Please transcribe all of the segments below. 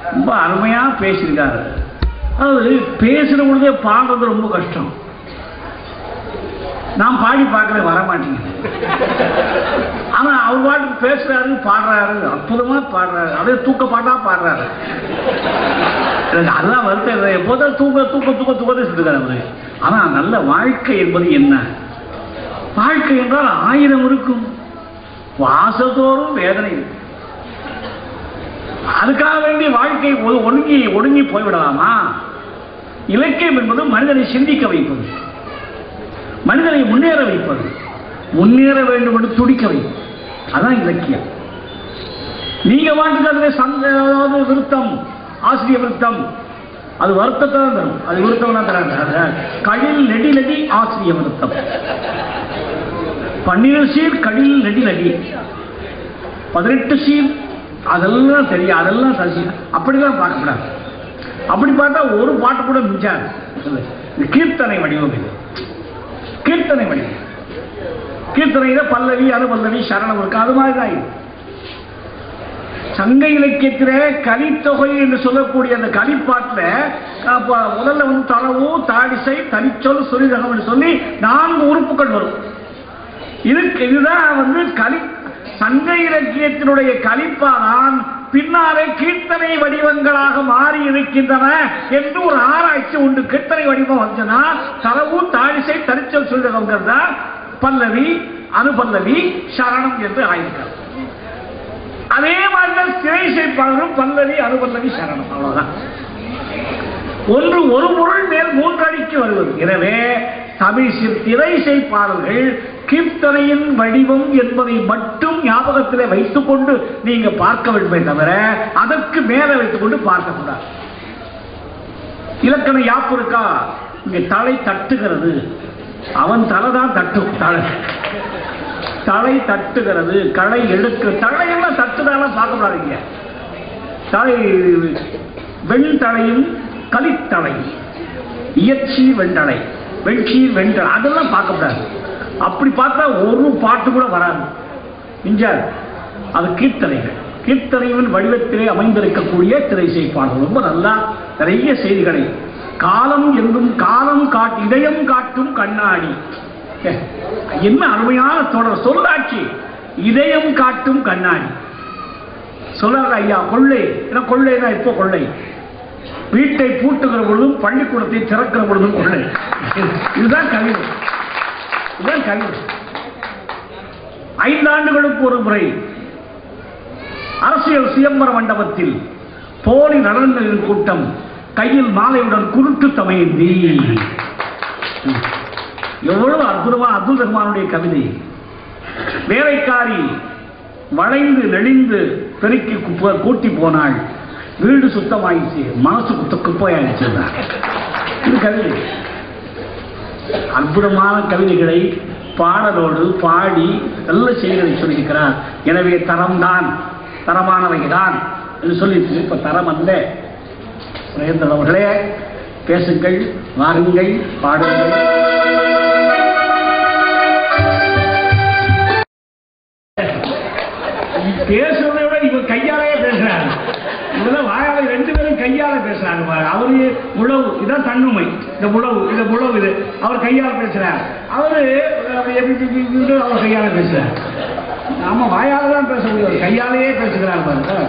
ரொம்ப அருமையா பேசியிருக்காரு அதாவது பேசுற பொழுதே பாடுறது ரொம்ப கஷ்டம் நான் பாடி பார்க்கறேன் வர மாட்டேங்குது ஆனா அவர் பாட்டுக்கு பேசுறாரு பாடுறாரு அற்புதமா பாடுறாரு அதே தூக்க பாட்டா பாடுறாரு எனக்கு அதுதான் வருத்தம் இல்லை. எப்போதும் தூக்க தூக்க தூக்க தூக்கத்தை சொல்லுறாரு அவரு ஆனா நல்ல வாழ்க்கை என்பது என்ன வாழ்க்கை என்றால் ஆயிரம் இருக்கும் வாசத்தோறும் வேதனை இருக்கும். அதுக்காக வேண்டிய வாழ்க்கை ஒ- ஒடுங்கி ஒடுங்கி போய்விடலாமா இலக்கியம் என்பது மனிதனை சிந்திக்க வைப்பது மனிதனை முன்னேற வைப்பது முன்னேற வேண்டும் என்று துடிக்க வைப்பது அதான் இலக்கியம் நீங்க வாட்டுக்கு அதுல சந்த அதாவது விருத்தம் ஆசிரிய விருத்தம் அது வருத்தத்தை தான் தரும் அது விருத்தம்னா தராது கழில் நெடி நெடி ஆசிரிய விருத்தம் பன்னிரு சீர் கழில் நெடி நெடி பதினெட்டு சீர் அதெல்லாம் தெரியும் அதெல்லாம் சரி அப்படிலாம் பார்க்கக்கூடாது அப்படி பார்த்தா ஒரு பாட்டு கூட மிஞ்சாது இது கீர்த்தனை வடிவம் இது கீர்த்தனை வடிவம் கீர்த்தனையில பல்லவி அனுபல்லவி சரணம் இருக்கு அது மாதிரி தான் இது சங்க இலக்கியத்திலே கலித்தொகை என்று சொல்லக்கூடிய அந்த கலிப்பாட்டில் அப்ப முதல்ல வந்து தளவு தாடிசை தனிச்சொல் சுரிதகம் என்று சொல்லி நான்கு உறுப்புகள் வரும் இதுக்கு இதுதான் வந்து கலி சங்க இலக்கியத்தினுடைய கலிப்பாதான் பின்னாலே கீர்த்தனை வடிவங்களாக மாறி இருக்கின்றன என்று ஒரு ஆராய்ச்சி உண்டு கீர்த்தனை வடிவம் வந்துச்சுன்னா தரவு தாழிசை தரிச்சல் சொல்லுகிறதா பல்லவி அனுபல்லவி சரணம் என்று ஆயிருக்கிறது அதே மாதிரிதான் திரை செய்ப்பாளரும் பல்லவி அனுபல்லவி சரணம் அவ்வளவுதான் ஒன்று ஒரு பொருள் மேல் மூன்றடிக்கு வருவது எனவே தமிழ் சி- திரை செய்ப்பாளர்கள் கீர்த்தனையின் வடிவம் என்பதை மட்டும் ஞாபகத்திலே வைத்துக் கொண்டு நீங்க பார்க்க வேண்டுமே தவிர அதற்கு மேலே வைத்துக் கொண்டு பார்க்கக்கூடாது இலக்கண யாப்பு இருக்கா இங்க தலை தட்டுகிறது அவன் தலை தான் தட்டும் தலை தலை தட்டுகிறது களை எடுக்க தலையெல்லாம் தட்டுதாலாம் பார்க்கப்படாதீங்க தலை வெண்தலையும் கலித்தலை இயற்சி வெண்டலை வெண்சீர் வெண்டலை அதெல்லாம் பார்க்கக்கூடாது அப்படி பார்த்தா ஒரு பாட்டு கூட வராது மிஞ்சாது அது கீர்த்தனைகள் கீர்த்தனையின் வடிவத்திலே அமைந்திருக்கக்கூடிய திரை செய்ப்பாளர்கள் ரொம்ப நல்லா நிறைய செய்திகளை காலம் என்றும் காலம் காட்டு இதயம் காட்டும் கண்ணாடி ஏ, என்ன அருமையான தொடர் சொல்லாட்சி இதயம் காட்டும் கண்ணாடி சொல்றாரு ஐயா கொள்ளை ஏன்னா கொள்ளைனா இப்போ கொள்ளை வீட்டை பூட்டுகிற பொழுதும் பள்ளிக்கூடத்தை திறக்கிற பொழுதும் கொள்ளை இதுதான் கவிதை இதுதான் கவிதை ஐந்தாண்டுகளுக்கு ஒரு முறை அரசியல் சுயம்பர மண்டபத்தில் போலி நலன்களின் கூட்டம் கையில் மாலையுடன் குருட்டு தமையந்தி எவ்வளவு அற்புதமா அப்துல் ரஹ்மானுடைய கவிதை வேலைக்காரி வளைந்து நெளிந்து பெருக்கி குப்ப- கூட்டி போனாள் வீடு சுத்தமாயிடுச்சு மனசு குத்த குப்பையாயிடுச்சு இது கவிதை அற்புதமான கவிதைகளை பாடலோடு பாடி நல்ல செய்திகளை சொல்லியிருக்கிறார் எனவே தரம்தான் தரமானவைதான் என்று சொல்லிட்டு இப்ப தரம் அல்ல சுரேந்திரன் அவர்களே பேசுங்கள் வாருங்கள் பாடுங்கள் பேசுறதை விட இவர் கையாலேயே பேசுறாரு இவெல்லாம் வாயால ரெண்டு பேரும் கையால பேசுறாங்க பாரு அவரு உழவு இதான் தன்னுமை இந்த உழவு இந்த உழவு இது அவர் கையால பேசுறார் அவரு அவர் எப்படி இப்படி இப்படின்னு அவர் கையால பேசுறார் நாம வாயால தான் பேச முடியாது கையாலேயே பேசுகிறார் பாருங்க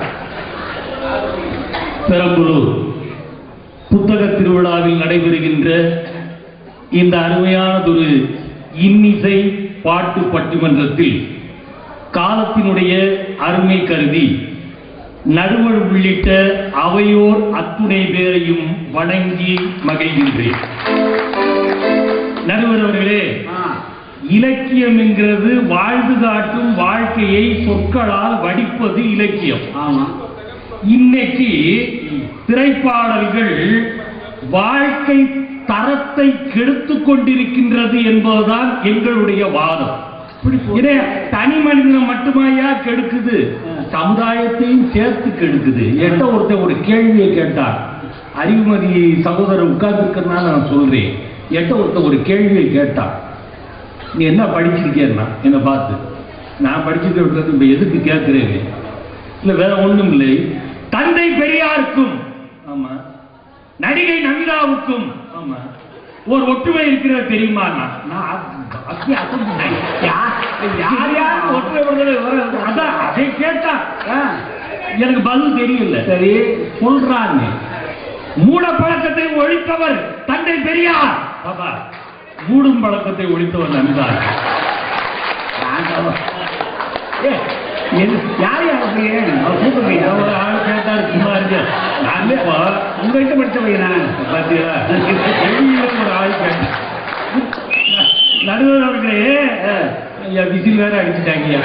பெரம்பலூர் புத்தக திருவிழாவில் நடைபெறுகின்ற இந்த அருமையானதொரு இன்னிசை பாட்டு பட்டிமன்றத்தில் காலத்தினுடைய அருமை கருதி நடுவர் உள்ளிட்ட அவையோர் அத்துணை பேரையும் வணங்கி மகிழ்கின்றேன் நடுவர் அவர்களே ஆ, இலக்கியம் என்கிறது வாழ்ந்து காட்டும் வாழ்க்கையை சொற்களால் வடிப்பது இலக்கியம் ஆமா இன்னைக்கு திரைப்பாடல்கள் வாழ்க்கை தரத்தை கெடுத்துக் கொண்டிருக்கின்றது என்பதுதான் எங்களுடைய வாதம் இதே தனி மனிதனை மட்டுமாயா கெடுக்குது சமுதாயத்தையும் சேர்த்து கெடுக்குது என்கிட்ட ஒருத்தன் ஒரு கேள்வியை கேட்டார் அறிவுமதி சகோதரர் உட்கார்ந்துருக்கிறதுனால நான் சொல்றேன் என்கிட்ட ஒருத்தன் ஒரு கேள்வியை கேட்டான் நீ என்ன படிச்சிருக்கேன்னா என்னை பார்த்து நான் படிச்சுட்டு விட்டது இப்ப எதுக்கு கேட்கிறேன் இல்லை வேற ஒண்ணும் இல்லை தந்தை பெரியாருக்கும் ஆமா நடிகை நமிதாவுக்கும் ஆமா ஒரு ஒற்றுமை இருக்கிறது தெரியுமா நான் நான் அத்தி அசந்து யார் யார் யார் ஒற்றை விடுதலை வர அதான் அதை கேட்டா ஆ, எனக்கு பதில் தெரியல சரி சொல்றாங்க மூட பழக்கத்தை ஒழித்தவர் தந்தை பெரியார் பாபா மூடும் பழக்கத்தை ஒழித்தவர் நமிதா நான் சொல்ல- ஏ, எது- யார் யார் அப்படியே அவர் கூப்பிடுறீங்க ஒரு ஆள் கேட்டாரு சும்மா இருக்க நான் இப்போ உங்கள்கிட்ட படிச்ச பையனா பாத்தீங்களா வெளியில ஒரு ஆள் கேட்டேன் நடுவர் அவர்களே ஐயா விசில் வேற அடிச்சுட்டாங்கய்யா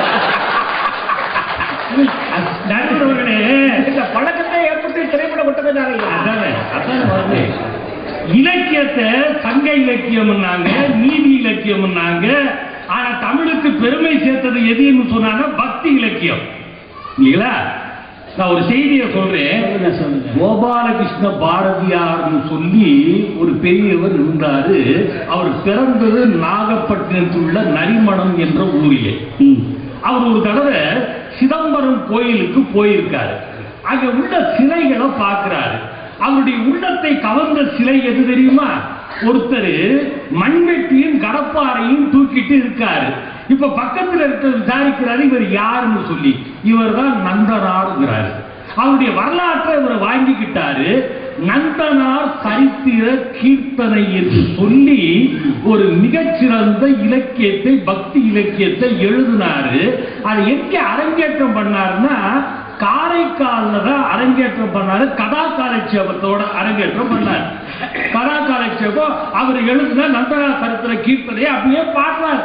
நடுவர் அவர்களே இந்த பழக்கத்தை ஏற்பட்டு திரைப்படப்பட்டதுனால அதானே அதானே வருது இலக்கியத்தை சங்க இலக்கியம்னாங்க நீதி இலக்கியம்னாங்க ஆனா தமிழுக்கு பெருமை சேர்த்தது எதுன்னு சொன்னாங்க பக்தி இலக்கியம் இல்லைங்களா நான் ஒரு செய்தியை சொல்றேன் சொல்லுங்க சொல்லுங்க கோபாலகிருஷ்ண பாரதியார்னு சொல்லி ஒரு பெரியவர் இருந்தாரு அவர் பிறந்தது நாகப்பட்டினத்தில் உள்ள நரிமணம் என்ற ஊரிலே அவர் ஒரு தடவை சிதம்பரம் கோயிலுக்கு போயிருக்காரு அங்க உள்ள சிலைகளை பார்க்கிறாரு அவருடைய உள்ளத்தை கவர்ந்த சிலை எது தெரியுமா ஒருத்தர் மண்வெட்டியும் கடப்பாறையும் தூக்கிட்டு இருக்காரு இப்ப பக்கத்துல இருக்க விசாரிக்கிறாரு இவர் யாருன்னு சொல்லி இவர் தான் நந்தனாருங்கிறாரு அவருடைய வரலாற்றை இவர் வாங்கிக்கிட்டாரு நந்தனார் சரித்திர கீர்த்தனை என்று சொல்லி ஒரு மிகச்சிறந்த இலக்கியத்தை பக்தி இலக்கியத்தை எழுதினாரு அதை எங்க அரங்கேற்றம் பண்ணாருன்னா காரைக்கால்ல தான் அரங்கேற்றம் பண்ணாரு கதா காலட்சேபத்தோட அரங்கேற்றம் பண்ணாரு கதா காலட்சேபம் அவர் எழுதின நந்தனார் சரித்திர கீர்த்தனையை அப்படியே பாடுறாரு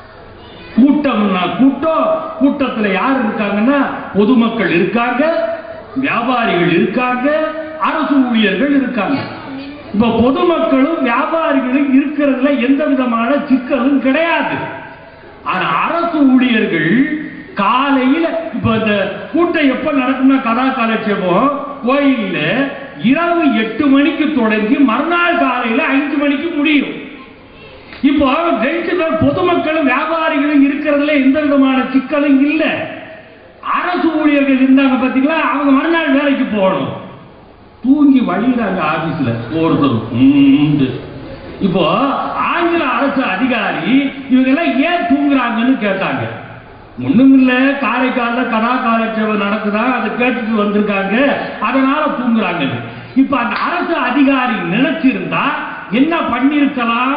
கூட்டம்னா கூட்டம் கூட்டத்துல யார் இருக்காங்கன்னா பொதுமக்கள் இருக்காங்க வியாபாரிகள் இருக்காங்க அரசு ஊழியர்கள் இருக்காங்க இப்ப பொதுமக்களும் வியாபாரிகளும் இருக்கிறதுல எந்த விதமான சிக்கலும் கிடையாது ஆனா அரசு ஊழியர்கள் காலையில இப்ப இந்த கூட்டம் எப்ப நடக்கும்னா கதா காலட்சேபம் கோயில்ல இரவு எட்டு மணிக்கு தொடங்கி மறுநாள் காலையில அஞ்சு மணிக்கு முடியும் இப்போ ரெண்டு பேர் பொதுமக்களும் வியாபாரிகளும் இருக்கிறதுல எந்த விதமான சிக்கலும் இல்ல அரசு ஊழியர்கள் இருந்தாங்க பாத்தீங்களா அவங்க மறுநாள் வேலைக்கு போகணும் தூங்கி வழியிறாங்க ஆபீஸ்ல ஒருத்தரும் உண்டு. இப்போ ஆங்கில அரசு அதிகாரி இவங்க எல்லாம் ஏன் தூங்குறாங்கன்னு கேட்டாங்க ஒண்ணும் இல்ல காரைக்கால்ல கதா காலட்சேபம் நடக்குதா அதை கேட்டுட்டு வந்திருக்காங்க அதனால தூங்குறாங்க இப்ப அந்த அரசு அதிகாரி நினைச்சிருந்தா என்ன பண்ணிருக்கலாம்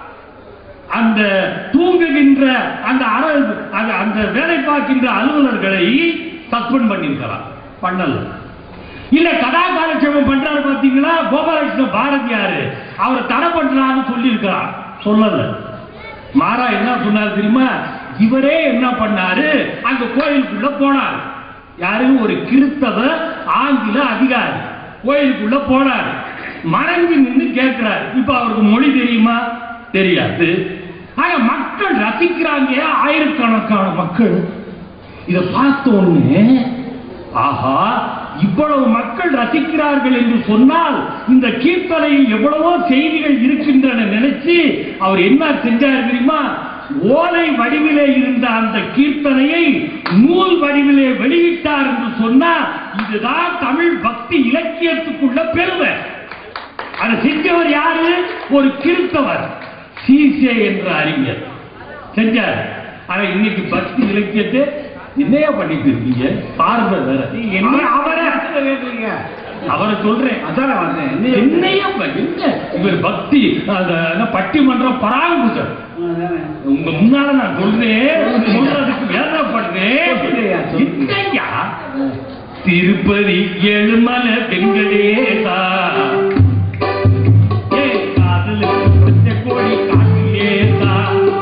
அந்த தூங்குகின்ற அந்த அர அந்த அந்த வேலை பார்க்கின்ற அலுவலர்களை சஸ்பெண்ட் பண்ணிருக்கலாம் பண்ணல இல்ல கதா காலட்சேபம் பண்றாரு பாத்தீங்களா கோபாலகிருஷ்ண பாரதியாரு அவர் தடை பண்றாருன்னு சொல்லியிருக்கிறார் சொல்லல மாறா என்ன சொன்னாரு தெரியுமா இவரே என்ன பண்ணாரு அந்த கோயிலுக்குள்ள போனார் யாரு ஒரு கிறிஸ்தவ ஆங்கில அதிகாரி கோயிலுக்குள்ள போனாரு மறைஞ்சு நின்று கேட்கிறாரு இப்ப அவருக்கு மொழி தெரியுமா தெரியாது ஆனா மக்கள் ரசிக்கிறாங்க ஆயிரக்கணக்கான மக்கள் இத பார்த்த உடனே ஆஹா இவ்வளவு மக்கள் ரசிக்கிறார்கள் என்று சொன்னால் இந்த கீர்த்தனையில் எவ்வளவோ செய்திகள் இருக்கின்றன நினைச்சு அவர் என்ன செஞ்சார் தெரியுமா ஓலை வடிவிலே இருந்த அந்த கீர்த்தனையை நூல் வடிவிலே வெளியிட்டார் என்று சொன்னால் இதுதான் தமிழ் பக்தி இலக்கியத்துக்குள்ள பெருமை அதை செஞ்சவர் யாரு ஒரு கிறிஸ்தவர் சீசே என்ற அறிஞர் செஞ்சார் ஆனா இன்னைக்கு பக்தி இலக்கியத்தை என்னையா பண்ணிட்டு இருக்கீங்க பார்வை வேற என்ன அவரை கேட்குறீங்க அவரை சொல்றேன் அதானே வந்தேன் என்ன என்னையா ப- என்ன இவர் பக்தி அந்த என்ன பட்டிமன்றம் பராங்குசர் அதானே. உங்க முன்னால நான் சொல்றேன் சொல்றதுக்கு வேதப்படுறேன் சொல்லுயா, சொல்லுங்க. என்னய்யா திருப்பதி ஏழுமலை வெங்கடேசா ஏன் காதலுக்கு பச்சை கோடி காட்டிலேசா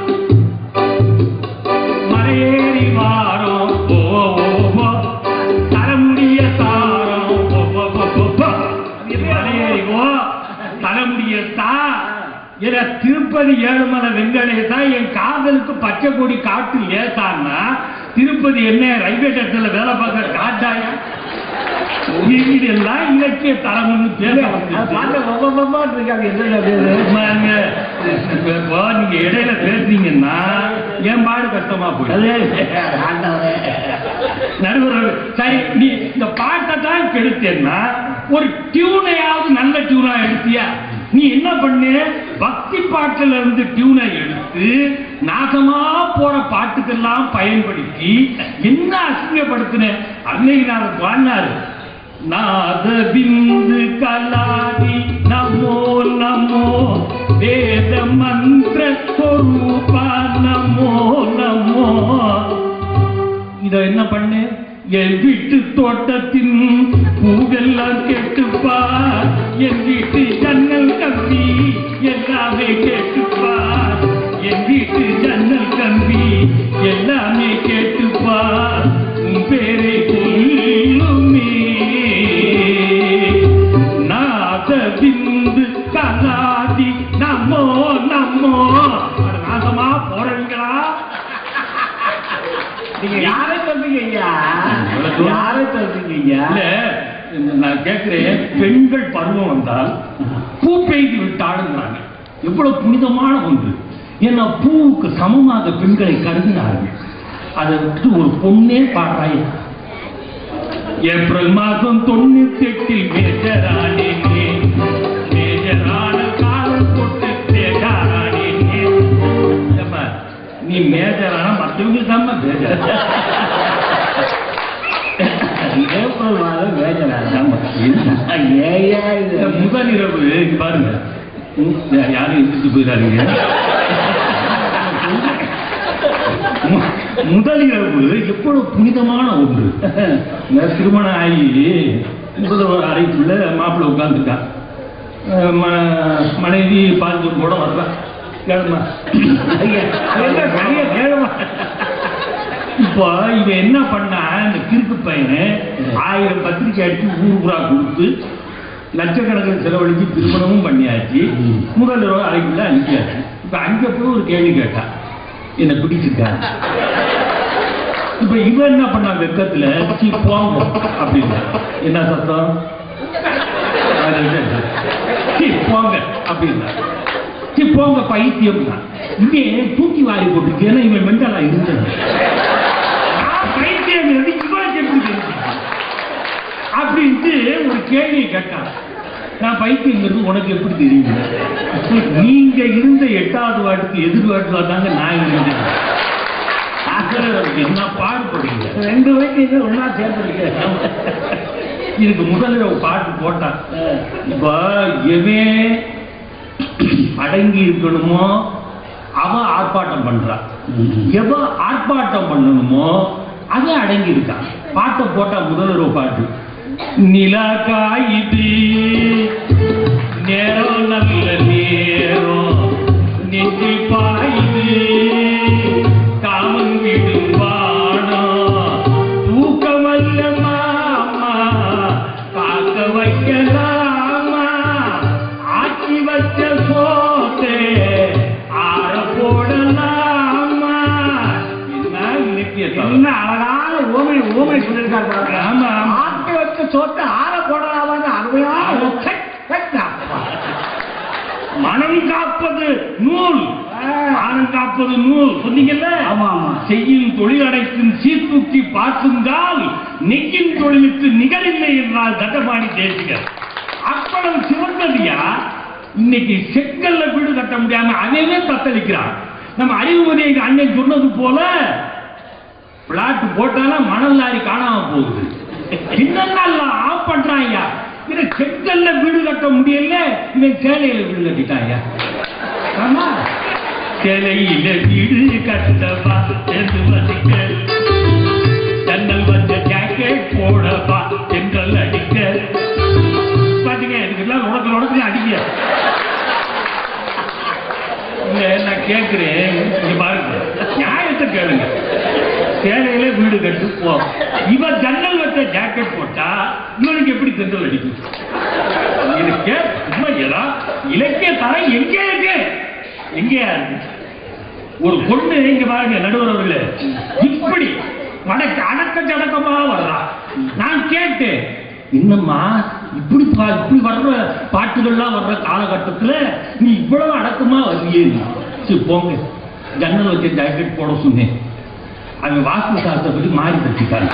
மலையேறி வாரம் ஓ ஓ ஓ தரமுடிய தாரம் ஓ ஓ ஓ ஓ ஓ. மலையேறி ஓ தரமுடிய தா என திருப்பதி ஏழுமலை வெங்கடேசா என் காதலுக்கு பச்சை கொடி காட்டு லேசான்னா திருப்பதி என்ன ரயில்வே ஸ்டேஷன்ல வேலை பார்க்க காட்டாயா இதெல்லாம் இலக்கிய தரம்னு பேச அது வந்துருச்சு. பார்க்க ரொம்ப ரொம்ப இருக்காது என்ன பேரு ஆமாங்க. இப்போ நீங்க இடையில பேசுனீங்கன்னா என் பாடு கஷ்டமா போயிடும் ஆண்டவரே. நடுவர் சரி நீ இந்த பாட்டை தான் கெடுத்தேன்னா ஒரு டியூனையாவது நல்ல டியூனா எடுத்தியா நீ என்ன பண்ணு பக்தி பாட்டுல இருந்து டியூனை எடுத்து நாசமா போற பாட்டுக்கெல்லாம் பயன்படுத்தி என்ன அசிங்கப்படுத்தின அன்னைக்கு நான் பாடினாரு நாத பிந்து கலாதி நமோ நமோ வேத மந்திர ஸ்வரூபா நமோ நமோ இத என்ன பண்ணு என் வீட்டு தோட்டத்தின் பூவெல்லாம் கேட்டுப்பா என் வீட்டு ஜன்னல் கம்பி எல்லாமே கேட்டுப்பா என் வீட்டு ஜன்னல் கம்பி எல்லாமே கேட்டுப்பா உன் பேரை சொல்லுமே நாத பிந்து கலாதி நமோ நமோ அட நாசமா போறீங்களா நீங்க யாரை சொல்றீங்க ஐயா இவ்வளவு தூரம். யாரை சொல்றீங்க ஐயா இல்ல நான் கேட்கிறேன் பெண்கள் பருவம் வந்தால் பூ பெய்து விட்டாளுங்கிறாங்க எவ்வளவு புனிதமான ஒன்று ஏன்னா பூவுக்கு சமமாக பெண்களை கருதினார்கள் அதை விட்டு ஒரு பொண்ணே பாடுறாய் ஏப்ரல் மாதம் தொண்ணூத்தி எட்டில் மேஜரானேனே மேஜரான காலம் போட்டு மேஜரானேனே ஏம்மா, நீ மேஜரானா மற்றவங்க தான் மேஜர் ஏப்ரல் மாதம் வேஜனாங்க ஆமா. ஏயா இது இந்த முதல் இரவு இங்க பாருங்க ம், யாரும் எந்திரிச்சு போயிடாதீங்க மு- முதல் இரவு எவ்வளவு புனிதமான ஒன்று இந்த திருமணம் ஆகி முதல் அறைக்குள்ள மாப்பிள்ளை உட்காந்துருக்கான் மனைவி பால் கூட வர்றா கேளுமா ஐயா, என்ன பெரிய கேளுமா இப்போ இவன் என்ன பண்ணா இந்த கிறுக்கு பையனை ஆயிரம் பத்திரிக்கை அடிச்சு ஊர் ஊரா கொடுத்து லட்சக்கணக்கில் செலவழிச்சு திருமணமும் பண்ணியாச்சு ம். முதல் தடவை அறைக்குள்ள அனுப்பியாச்சு இப்ப அங்க போய் ஒரு கேள்வி கேட்டா என்ன பிடிச்சிருக்கா இப்ப இவன் என்ன பண்ணா வெக்கத்துல "சீ, போங்க அப்படின்னா என்ன சத்தம் "சீ, போங்க அப்படின்னா "சீ, போங்க பைத்தியம்னா இவன் தூக்கி வாரி போட்டுருக்கு ஏன்னா இவன் மெண்டலா இருந்தது நான் பைத்தியம் இருந்து இவனுக்கு எப்படி தெரிஞ்சுச்சு? அப்படின்ட்டு ஒரு கேள்வியை கேட்டான் நான் பைத்தியங்கிறது உனக்கு எப்படி தெரியுது நீங்க இருந்த எட்டாவது வாட்டுக்கு எதிர் வாட்டுல தாங்க நான் இருந்தேன் ஆசிரியர் என்ன பாடுபடுங்க ரெண்டு வயசு ஒன்னா சேர்ந்துருக்கு இதுக்கு முதல்ல ஒரு பாட்டு போட்டான் இப்ப எவன் அடங்கி இருக்கணுமோ அவன் ஆர்ப்பாட்டம் பண்றான் எவன் ஆர்ப்பாட்டம் பண்ணணுமோ அவன் அடங்கி இருக்கான் பாட்டை போட்டா முதல்ல ஒரு பாட்டு நிலா காயுது நேரம் நல்ல நேரம் நெஞ்சு பாயுது காமன் விடும் வானம் தூக்கமல்ல மாமா காக்க வைக்கலாமா ஆக்கி வச்ச சோத்தே ஆற போடலாமா என்ன இலக்கியத்தான் என்ன அழகான ஓமை ஓமை சொல்லியிருக்காரு பாருங்க ஆமா, ஆமா. ஆட்டு வச்சு சொத்து ஆற போடலாமான்னு அருமையான ஒரு செக், செக் அப்பா. மனம் காப்பது நூல் ஆ. மானம் காப்பது நூல் சொன்னீங்கல்ல ஆமா ஆமா செய்யும் தொழில் அடைக்கும் சீர்தூக்கி பார்க்குங்கால் நெய்யும் தொழிலுக்கு நிகரில்லை என்றால் தட்டபாணி தேசிகர் அவ்வளவு சிறந்ததியா இன்னைக்கு செங்கல்ல வீடு கட்ட முடியாம அவனே தத்தளிக்கிறான் நம்ம அறிவுமதி எங்க அண்ணன் சொன்னது போல பிளாட் போட்டாலும் மணல் லாரி காணாம போகுது என்னென்னலாம் ஆஃப் பண்றான் ஐயா இது செங்கல்ல வீடு கட்ட முடியல இவன் சேலையில வீடு கட்டிட்டான் ஆமா சேலையில வீடு கட்டவா என்று வசிக்க ஜன்னல் வந்த ஜாக்கெட் போடவா என்றல் அடிக்க பாத்தீங்க இதுக்கெல்லாம் உடக்கல உடக்கல அடிக்க இல்ல நான் கேட்கிறேன் இங்க பாருங்க நியாயத்தை கேளுங்க சேலையில வீடு கட்டு போ இவன் ஜன்னல் வச்ச ஜாக்கெட் போட்டா இவனுக்கு எப்படி தென்றல் அடிக்கும் இது கே சும்மா ஏதா இலக்கிய தரம் எங்கே இருக்கு எங்கேயா இருக்கு ஒரு பொண்ணு இங்க பாருங்க நடுவர் அவர்களே இப்படி வடக்கு அடக்க ஜடக்கமா வர்றா நான் கேட்டேன் என்னம்மா இப்படி பா இப்படி வர்ற பாட்டுகள்லாம் வர்ற காலகட்டத்துல நீ இவ்வளவு அடக்கமா வர்றியே நீ. சரி போங்க ஜன்னல் வச்ச ஜாக்கெட் போட சொன்னேன் அவன் வாஸ்து சாஸ்திரத்தை பற்றி மாறி தச்சிட்டாங்க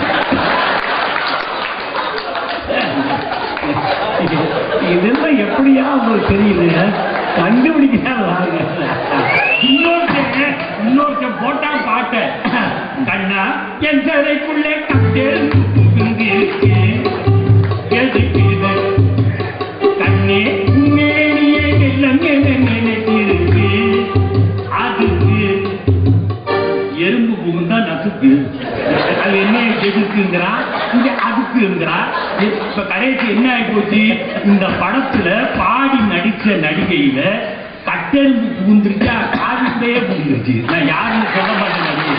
இதெல்லாம் எப்படியா உங்களுக்கு தெரியுது கண்டுபிடிக்கிறாங்க இன்னொருத்தன் இன்னொருத்தன் போட்டா பாட்ட கண்ணா என் சிலைக்குள்ளே கட்டேன் இருக்கு எதுக்கு இது? கண்ணே மேனியே எல்லாம் நினைச்சிருக்கு அதுக்கு எறும்பு புகுந்தா நசுக்கு அது என்ன எதுக்குங்கிறா இங்க அதுக்குங்கிறா இப்ப கடைசி என்ன ஆகி போச்சு இந்த படத்துல பாடி நடிச்ச நடிகையில கட்டெரும்பு புகுந்துருச்சா காதுக்குள்ளேயே புகுந்துருச்சு நான் யாருன்னு சொல்ல மாட்டேன் நடிகை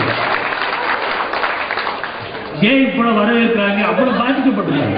ஏன் இவ்வளவு வரவேற்கிறாங்க அவ்வளவு பாதிக்கப்பட்டுருக்காங்க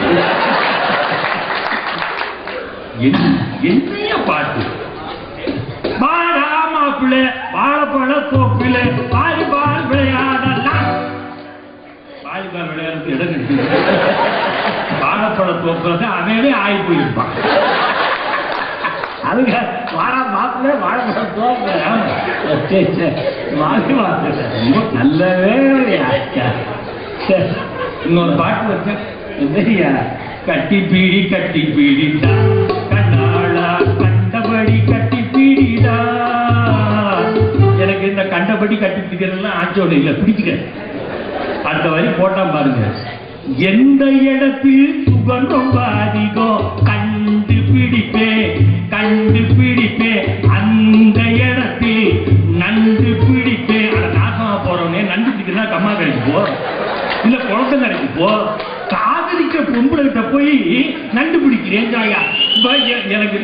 என்ன- என்னைய பாட்டு வாடா மாப்பிள்ள வாழைப்பழ தோப்பில வாலிபால் விளையாடலாம் வாலிபால் விளையாடுறதுக்கு இடம் கிடைக்குது வாழைப்பழ தோப்புல தான் அவனே ஆகி போயிருப்பான் அதுங்க வாழ மாப்பிள்ள வாழ தோப்பு சரி சரி வாங்கி வாங்க நல்ல வேலையா சரி இன்னொரு பாட்டு வச்சேன் என்னையா கட்டி பீடி கட்டி பீடிடா கண்ணாளா கண்டபடி கட்டி பீடிடா எனக்கு இந்த கண்டபடி கட்டி பிடிக்கிறதெல்லாம் ஆச்சோட இல்ல பிடிச்சுக்க அடுத்த வரி போட்டா பாருங்க எந்த இடத்தில் சுகம் ரொம்ப அதிகம் கண்டுபிடிப்பேன் கண்டுபிடிப்பேன் அந்த இடத்தில் நண்டு பிடிப்பேன் அட நாசமா போறவனே நண்டு பிடிக்கிறதா கம்மா கடைக்கு போ இல்ல குழந்தை கடைக்கு போ காதலிக்க பொம்பளை கிட்ட போய் நண்டு பிடிக்கிறேன் ஜாயா இப்ப எ- எனக்கு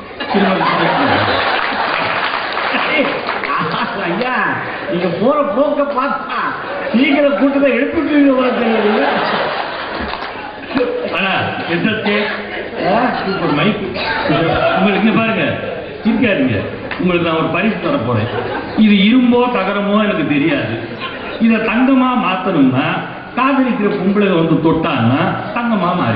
ஏய், ஆஹா, ஐயா நீங்க போற போக்க பார்த்தா சீக்கிரம் கூட்டத்தை எழுப்பிட்டு போல தெரியுது ஆனா எதற்கு ஆ? ஒரு மைக் உங்களுக்கு இங்க பாருங்க இருக்காருங்க உங்களுக்கு நான் ஒரு பரிசு தர போறேன் இது இரும்போ தகரமோ எனக்கு தெரியாது இத தங்கமா மாத்தணும்னா காதலிக்கிற பொம்பளை வந்து தொட்டான்னா தங்கமா மாறி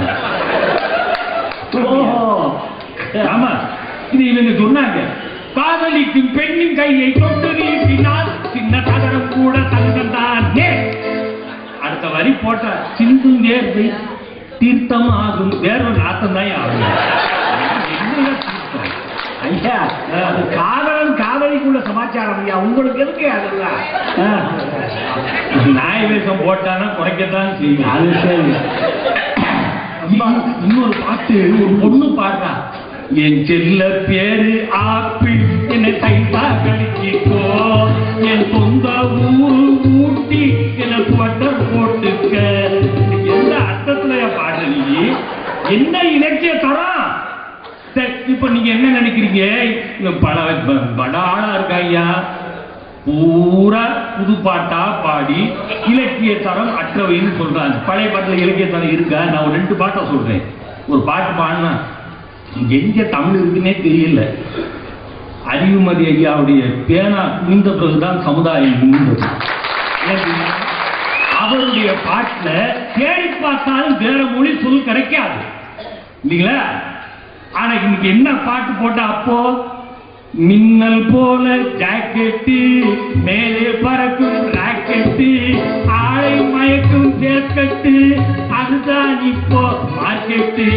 ஓஹோ ஆமா இது இவங்க சொன்னாங்க காதலிக்கும் பெண்ணின் கையை தொட்டு நீட்டினால் சின்ன தகரம் கூட தங்கம் தானே அடுத்த வரி போட்ட சிந்தும் வேர்வை தீர்த்தம் ஆகும் வேர்வை நாத்தம் தான் ஆகும் என்னங்க தீர்த்தம்? ஐயா அது காதலன் காதலிக்குள்ள சமாச்சாரம் ஐயா உங்களுக்கு எதுக்கு அதெல்லாம் ஆ. நாய் வேஷம் போட்டானா குறைக்கத்தான் செய்யும் அது சரி இன்னும் இன்னொரு பாட்டு ஒரு பொண்ணு பாடுறா என் செல்ல பேரு ஆப்பிள் என்னை கைதா கழிச்சிக்கோ என் சொந்த ஊரு ஊட்டி என்னை ஸ்வெட்டர் போட்டுக்க எந்த அர்த்தத்துல பாடுற நீ என்ன இலக்கிய தரம் சரி, இப்ப நீங்க என்ன நினைக்கிறீங்க இவன் பல ப- பட ஆளா இருக்கா ஐயா பூரா புது பாட்டா பாடி இலக்கிய தரம் அற்றவைன்னு சொல்றாங்க பழைய பாட்டுல இலக்கிய தரம் இருக்கா நான் ஒரு ரெண்டு பாட்டை சொல்றேன் ஒரு பாட்டு பாடினா எங்க தமிழ் இருக்குன்னே தெரியல அறிவுமதி ஐயாவுடைய பேனா குனிந்த பிறகுதான் சமுதாயம் நிமிர்ந்தது ஏன் தெரியுமா? அவருடைய பாட்டுல தேடி பார்த்தாலும் வேற மொழி சொல் கிடைக்காது இல்லைங்களா ஆனா இன்னைக்கு என்ன பாட்டு போட்டா அப்போ மின்னல் போல ஜாக்கெட்டு மேலே பறக்கும் ராக்கெட்டு ஆளை மயக்கும் ஜேக்கெட்டு அதுதான் இப்போ மார்க்கெட்டு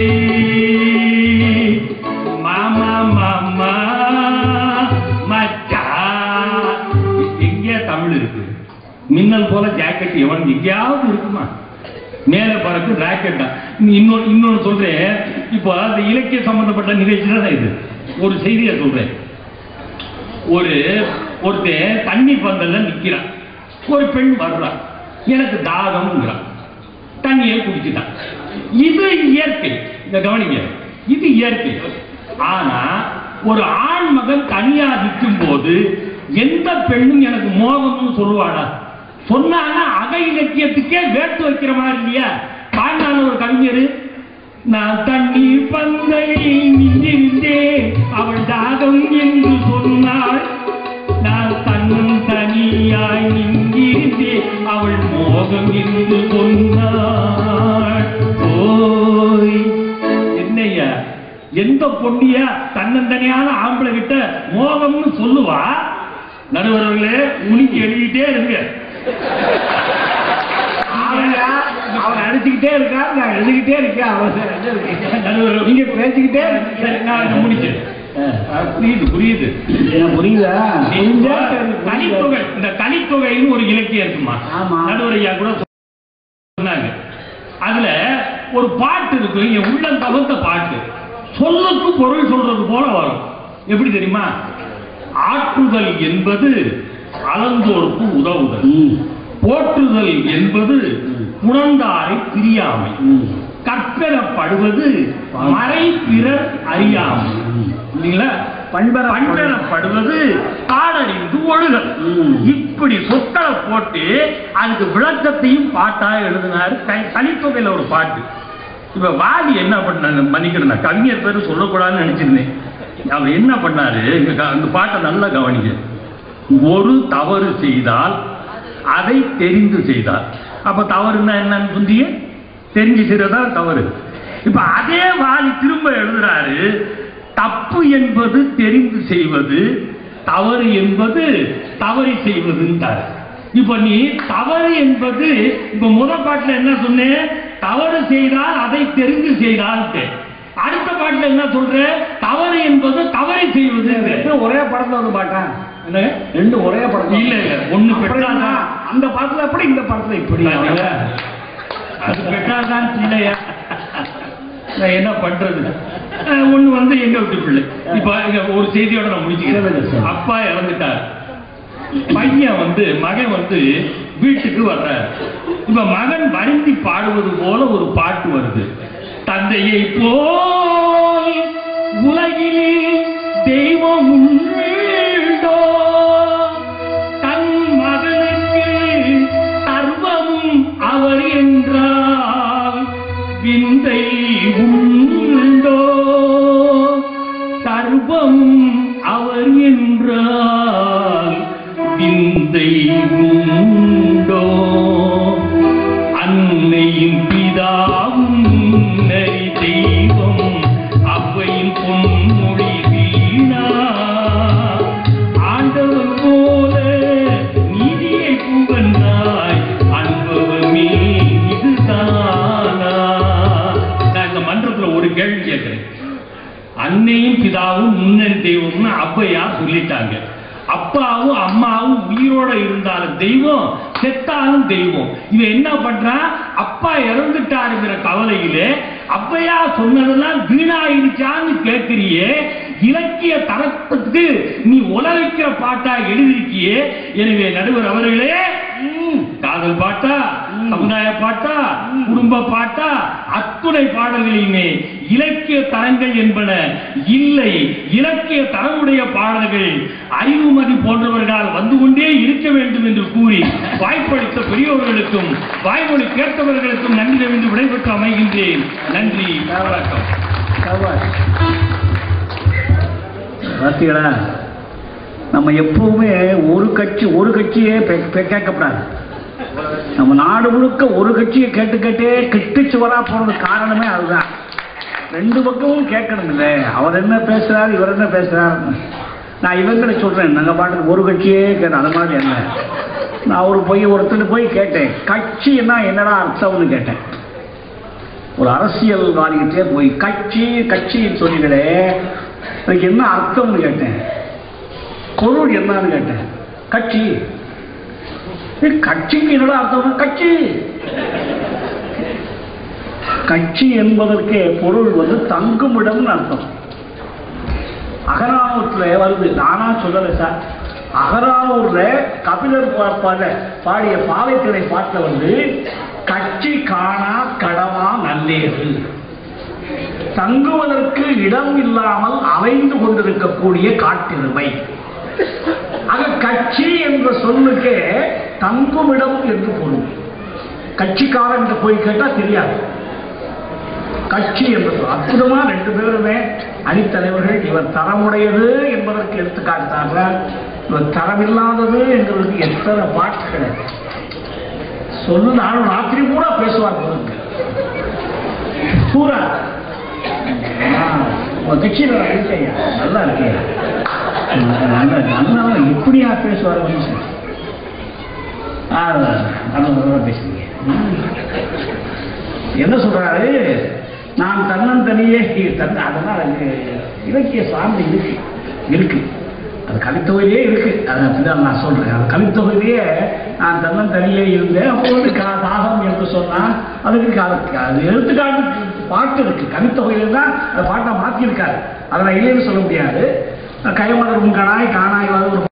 மாமா மாமா மச்சா எங்கே தமிழ் இருக்கு மின்னல் போல ஜாக்கெட் எவன் எங்கேயாவது இருக்குமா மேல பறக்கு ராக்கெட் தான் இன்னொரு இன்னொன்னு சொல்றேன் இப்போ அந்த இலக்கிய சம்பந்தப்பட்ட நிகழ்ச்சி தான் இது ஒரு செய்தியை சொல்றேன் ஒரு ஒருத்தன் தண்ணி பந்தல்ல நிக்கிறான் ஒரு பெண் வர்றான் எனக்கு தாகம்ங்கிறான் தண்ணியை குடிச்சிட்டான் இது இயற்கை இந்த கவனிங்க இது இயற்கை ஆனா ஒரு ஆண் மகன் தனியா நிற்கும் போது எந்த பெண்ணும் எனக்கு மோகம்னு சொல்லுவாடா சொன்னான்னா அக இலக்கியத்துக்கே வேட்டு வைக்கிற மாதிரி இல்லையா பாடினான ஒரு கவிஞர் நான் தண்ணி பந்தை நின்றிருந்தே அவள் தாகம் என்று சொன்னாள் நான் தன்னும் தனியாய் நின்றிருந்தே அவள் மோகம் என்று சொன்னாள் ஓய் என்னையா எந்த பொண்ணிய தன்னந்தனியான ஆம்பளை கிட்ட மோகம்னு சொல்லுவா நடுவர்களே உனிக்கு எழுதிட்டே இருங்க ஆமையா, அவன் அடிச்சுக்கிட்டே இருக்கான் நான் எழுதிக்கிட்டே இருக்கேன் அவன் நடுவர் நீங்க பேசிக்கிட்டே சரி, நான் இதை முடிச்சேன் அஹ், புரியுது புரியுது எனக்கு புரியுதா இந்த கலித்தொகை இந்த கலித்தொகைன்னு ஒரு இலக்கியம் இருக்குமா ஆமா. நடுவர் ஐயா கூட சொன்னாங்க அதுல ஒரு பாட்டு இருக்கு இங்க உள்ளம் தகுந்த பாட்டு சொல்லுக்கு பொருள் சொல்றது போல வரும் எப்படி தெரியுமா ஆற்றுதல் என்பது அளந்தோர்க்கு உதவுதல் ம், போற்றுதல் என்பது உணர்ந்தாரை பிரியாமை ம், கற்பெறப்படுவது மறை பிறர் அறியாமை இல்லைங்களா பண்பெற பண்பெறப்படுவது பாடறிந்து ஒழுகல் ம். இப்படி சொற்களை போட்டு அதுக்கு விளக்கத்தையும் பாட்டா எழுதினாரு க- கலித்தொகையில ஒரு பாட்டு இப்ப வாதி என்ன பண்ணாங்க மன்னிக்கிறேன் நான் கவிஞர் பேரு சொல்லக்கூடாதுன்னு நினைச்சிருந்தேன் அவர் என்ன பண்ணாரு இங்க க- அந்த பாட்டை நல்லா கவனிங்க ஒரு தவறு செய்தால் அதை தெரிந்து செய்தார் அப்ப தவறுன்னா என்னன்னு புந்திய தெரிஞ்சு செய்யறதா தவறு இப்ப அதே வாலி திரும்ப எழுதுறாரு தப்பு என்பது தெரிந்து செய்வது தவறு என்பது தவறி செய்வதுன்றார் இப்ப நீ தவறு என்பது இப்ப முத பாட்டுல என்ன சொன்னேன் தவறு செய்தால் அதை தெரிந்து செய்தால்ட்டு அடுத்த பாட்டுல என்ன சொல்ற தவறு என்பது தவறி செய்வது ரெண்டும் ஒரே படத்துல வந்து பாட்டேன் என்ன ரெண்டும் ஒரே படத்துல இல்ல, இல்ல, ஒண்ணு அப்புறம் பெற்றாதான். என்ன? அந்த படத்துல எப்படி இந்த படத்துல இப்படி பாத்தீங்களா? அது பெற்றால்தான் பிள்ளையா நான் என்ன பண்றது அஹ் ஒண்ணு வந்து எங்க வீட்டு பிள்ளை இப்ப இங்க ஒரு செய்தியோட நான் சொல்லுங்க, முடிச்சுக்கிறேன் சார். அப்பா இறந்துட்டார் பையன் வந்து மகன் வந்து வீட்டுக்கு வர்றார் இப்ப மகன் வருந்தி பாடுவது போல ஒரு பாட்டு வருது தந்தையை போல் உலகில் தெய்வம் உண்டோ தன் மகனுக்கு சர்வமும் அவர் என்றால் விந்தை உண்டோ சர்வம் அவர் என்றால் விந்தை உண்டோ அன்னையின் பிதாவும் நரி தெய்வம் அவ்வையின் பொன்மொழி வீணா ஆண்டவர் போல நீதியை புகழ்ந்தாய் அனுபவமே இதுதானா நான் இந்த மன்றத்துல ஒரு கேள்வி கேட்கிறேன் அன்னையும் பிதாவும் முன்னணி தெய்வம்னு அப்பையா சொல்லிட்டாங்க அப்பாவும் அம்மாவும் உயிரோட இருந்தாலும் தெய்வம் செத்தாலும் தெய்வம் இவன் என்ன பண்றான் அப்பா இறந்துட்டாருங்கிற கவலையிலே அப்பையா சொன்னதெல்லாம் வீணாயிருச்சான்னு கேட்கிறியே இலக்கிய தரத்துக்கு நீ உலகிக்கிற பாட்டா எழுதிருக்கியே எனவே நடுவர் அவர்களே ம், காதல் பாட்டா சமுதாய பாட்டா குடும்ப பாட்டா அத்துணை பாடல்களையுமே இலக்கிய தரங்கள் என்பன இல்லை இலக்கிய தரமுடைய பாடல்கள் அறிவுமதி போன்றவர்களால் வந்து கொண்டே இருக்க வேண்டும் என்று கூறி வாய்ப்பளித்த பெரியவர்களுக்கும் வாய்மொழி கேட்டவர்களுக்கும் நன்றி என்று விடைபெற்று அமைகின்றேன் நன்றி வணக்கம் சபாஷ். பார்த்தீங்களா நம்ம எப்பவுமே ஒரு கட்சி ஒரு கட்சியே பே- பே- கேட்கக்கூடாது நம்ம நாடு முழுக்க ஒரு கட்சியை கேட்டு கேட்டே கிட்டிச்சு வரா போறது காரணமே அதுதான் ரெண்டு பக்கமும் கேட்கணும் இல்லை அவர் என்ன பேசுறாரு இவர் என்ன பேசுறாரு நான் இவங்களை சொல்றேன் நாங்க பாட்டுக்கு ஒரு கட்சியே கேட்டோம் அது மாதிரி என்ன நான் ஒரு போய் ஒருத்தர் போய் கேட்டேன் கட்சின்னா என்னடா அர்த்தம்னு கேட்டேன் ஒரு அரசியல்வாதிகிட்டே போய் கட்சி கட்சின்னு சொன்னீங்களே அதுக்கு என்ன அர்த்தம்னு கேட்டேன் பொருள் என்னன்னு கேட்டேன் கட்சி ஏய், கட்சிக்கு என்னடா அர்த்தம் கட்சி கட்சி என்பதற்கே பொருள் வந்து தங்குமிடம்னு அர்த்தம் அகரானூர்ல வருது நானா சொல்லலை சார் அகரானூர்ல கபிலர் பா- பாட பாடிய பாவைத்திரை பாட்டுல வந்து கட்சி காணா கடமா நல்லேது தங்குவதற்கு இடம் இல்லாமல் அலைந்து கொண்டிருக்கக்கூடிய காட்டிருமை ஆக கட்சி என்ற சொல்லுக்கே தங்குமிடம் என்று பொருள் கட்சிக்காரன் என்று போய் கேட்டா தெரியாது கட்சி என்று சொல் அற்புதமா ரெண்டு பேருமே அணித்தலைவர்கள் இவர் தரமுடையது என்பதற்கு எடுத்துக்காட்டாக இவர் தரமில்லாதது என்கிறதுக்கு எத்தனை பாட்டுகள் சொல்லு நானும் ராத்திரி கூட பேசுவார் பாருங்க. சூரா உங்க கட்சியில நான் இருக்கேன் நல்லா இருக்கேன் நல்லா நல்லா எப்படியா பேசுவார் மனுஷன் ஆ, நல்ல நல்லா பேசுறீங்க ம். என்ன சொல்றாரு நான் தன்னந்தனியே தன் அதெல்லாம் எனக்கு இலக்கிய சார்ந்து இருக்கு இருக்கு அது கலித்தொகையிலே இருக்கு அது அப்படிதான் நான் சொல்றேன் அது கலித்தொகையிலேயே நான் தன்னந்தனியே இருந்தேன் அப்போ வந்து கா தாகம் என்று சொன்னா அதுக்கு கா- அது எழுத்துக்காட்டு பாட்டு இருக்கு கலித்தொகையில தான் அந்த பாட்டை மாற்றிருக்காரு அதை நான் இல்லைன்னு சொல்ல முடியாது கைமலர் உங்கனாய் காணாய் ஒரு